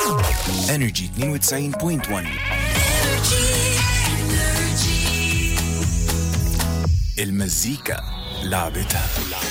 انرجي 92.1 المزيكا لعبتها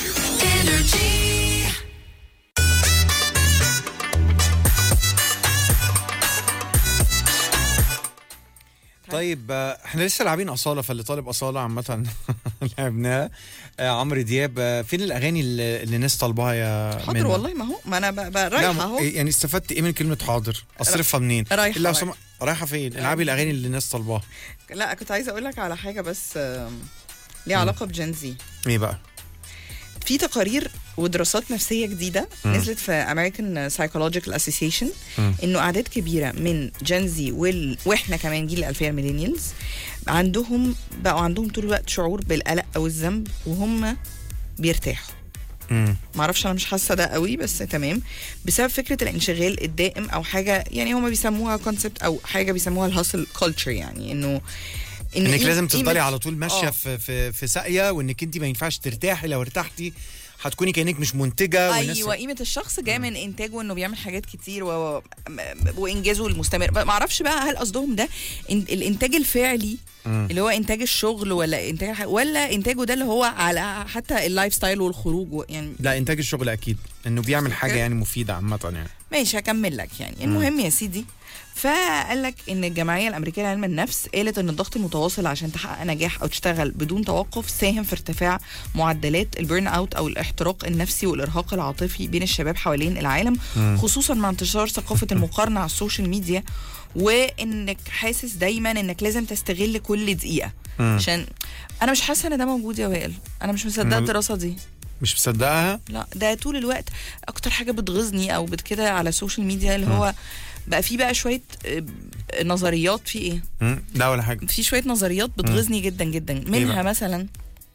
طيب آه، احنا لسه لاعبين اصاله فاللي طالب اصاله عامه لعبناها آه، عمرو دياب آه، فين الاغاني اللي اللي الناس طالباها يا حاضر منى؟ والله ما هو ما انا ب- ب- لا رايحه ما- اهو يعني استفدت ايه من كلمه حاضر اصرفها منين رايحة، إلا لو رايحة. سم... رايحه فين العبي الاغاني اللي الناس طالباها لا كنت عايزه اقول لك على حاجه بس آم، ليها علاقه بجنزي ايه بقى في تقارير ودراسات نفسيه جديده نزلت في American Psychological Association مم. انه اعداد كبيره من جنزي وال... واحنا كمان جيل الالفيه الميلينيالز عندهم بقوا عندهم طول الوقت شعور بالقلق او الذنب وهم بيرتاحوا مم. معرفش انا مش حاسه ده قوي بس تمام بسبب فكره الانشغال الدائم او حاجه يعني هما بيسموها كونسبت او حاجه بيسموها الهاسل كلتشر يعني انه إن انك قيم- لازم تفضلي قيمة- على طول ماشيه آه. في في في ساقيه وانك انت ما ينفعش ترتاحي لو ارتحتي هتكوني كانك مش منتجه والناس ايوه قيمه الشخص جايه من انتاجه انه بيعمل حاجات كتير و... و- وانجازه المستمر ما اعرفش بقى هل قصدهم ده إن... الانتاج الفعلي مم. اللي هو انتاج الشغل ولا انتاج الح- ولا انتاجه ده اللي هو على حتى اللايف ستايل والخروج و- يعني لا انتاج الشغل اكيد انه بيعمل حاجه أوكي. يعني مفيده عامه يعني ماشي هكمل لك يعني المهم يا سيدي فقال لك ان الجمعيه الامريكيه لعلم النفس قالت ان الضغط المتواصل عشان تحقق نجاح او تشتغل بدون توقف ساهم في ارتفاع معدلات البيرن اوت او الاحتراق النفسي والارهاق العاطفي بين الشباب حوالين العالم خصوصا مع انتشار ثقافه المقارنه على السوشيال ميديا وانك حاسس دايما انك لازم تستغل كل دقيقه مم. عشان انا مش حاسه ان ده موجود يا وائل انا مش مصدقه أمال- الدراسه دي مش مصدقها لا ده طول الوقت اكتر حاجه بتغيظني او بكده على السوشيال ميديا اللي هو بقى في بقى شويه آه، نظريات في ايه مم. لا ولا حاجه في شويه نظريات بتغيظني جدا جدا منها بقى؟ مثلا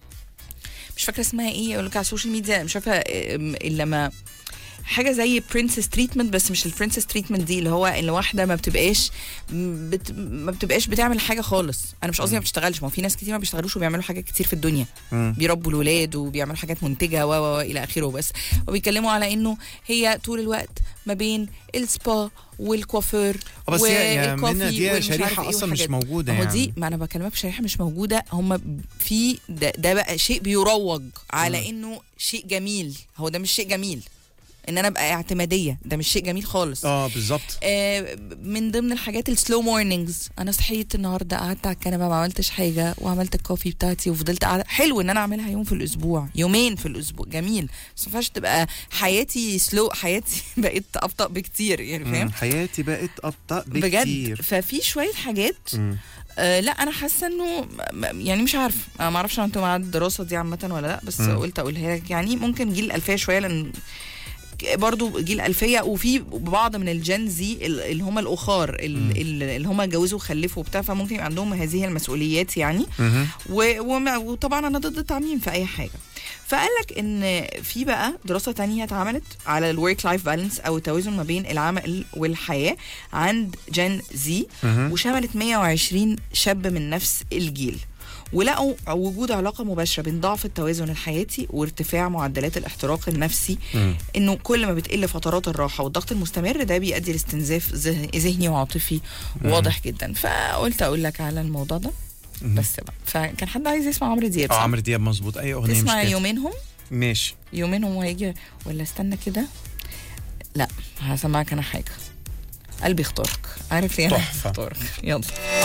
مش فاكره اسمها ايه اقول لك على السوشيال ميديا مش فاكره آه، الا ما حاجه زي برنسس تريتمنت بس مش البرنسس تريتمنت دي اللي هو اللي واحده ما بتبقاش بت ما بتبقاش بتعمل حاجه خالص انا مش قصدي ما بتشتغلش ما هو في ناس كتير ما بيشتغلوش وبيعملوا حاجات كتير في الدنيا مم. بيربوا الولاد وبيعملوا حاجات منتجه و و و الى اخره بس وبيتكلموا على انه هي طول الوقت ما بين السبا والكوافير آه، بس هي- يا والكوفي منى دي والمش عارف شريحة إيه أصلاً مش والحاجات. موجودة ما هو يعني. دي ما انا بكلمك في شريحه مش موجوده هم في ده, ده بقى شيء بيروج على انه شيء جميل هو ده مش شيء جميل ان انا ابقى اعتماديه ده مش شيء جميل خالص اه بالظبط آه، من ضمن الحاجات السلو مورنينجز انا صحيت النهارده قعدت على الكنبه ما عملتش حاجه وعملت الكوفي بتاعتي وفضلت قاعده حلو ان انا اعملها يوم في الاسبوع يومين في الاسبوع جميل بس ما ينفعش تبقى حياتي سلو حياتي بقت ابطا بكتير يعني مم. فاهم حياتي بقت ابطا بجد بكتير ففي شويه حاجات مم. آه لا انا حاسه انه م- م- يعني مش عارفه انا ما اعرفش انتوا مع الدراسه دي عامه ولا لا بس مم. قلت اقولها لك يعني ممكن جيل الالفيه شويه لان برضو جيل الألفية وفي بعض من الجنزي اللي هم الأخار ال- ال- اللي هم اتجوزوا وخلفوا وبتاع فممكن يبقى عندهم هذه المسؤوليات يعني مهم. و- وما- وطبعا أنا ضد التعميم في أي حاجة فقال لك ان في بقى دراسه تانية اتعملت على الورك لايف بالانس او التوازن ما بين العمل والحياه عند جن زي مهم. وشملت 120 شاب من نفس الجيل ولقوا وجود علاقه مباشره بين ضعف التوازن الحياتي وارتفاع معدلات الاحتراق النفسي مم. انه كل ما بتقل فترات الراحه والضغط المستمر ده بيؤدي لاستنزاف ذه- ذهني وعاطفي واضح جدا فقلت اقول لك على الموضوع ده بس بقى فكان حد عايز يسمع عمرو دياب اه صح؟ عمرو دياب مظبوط اي اغنيه مش تسمع كده يومينهم ماشي يومينهم وهيجي ولا استنى كده لا هسمعك انا حاجه قلبي اختارك عارف ليه انا تحفة. اختارك يلا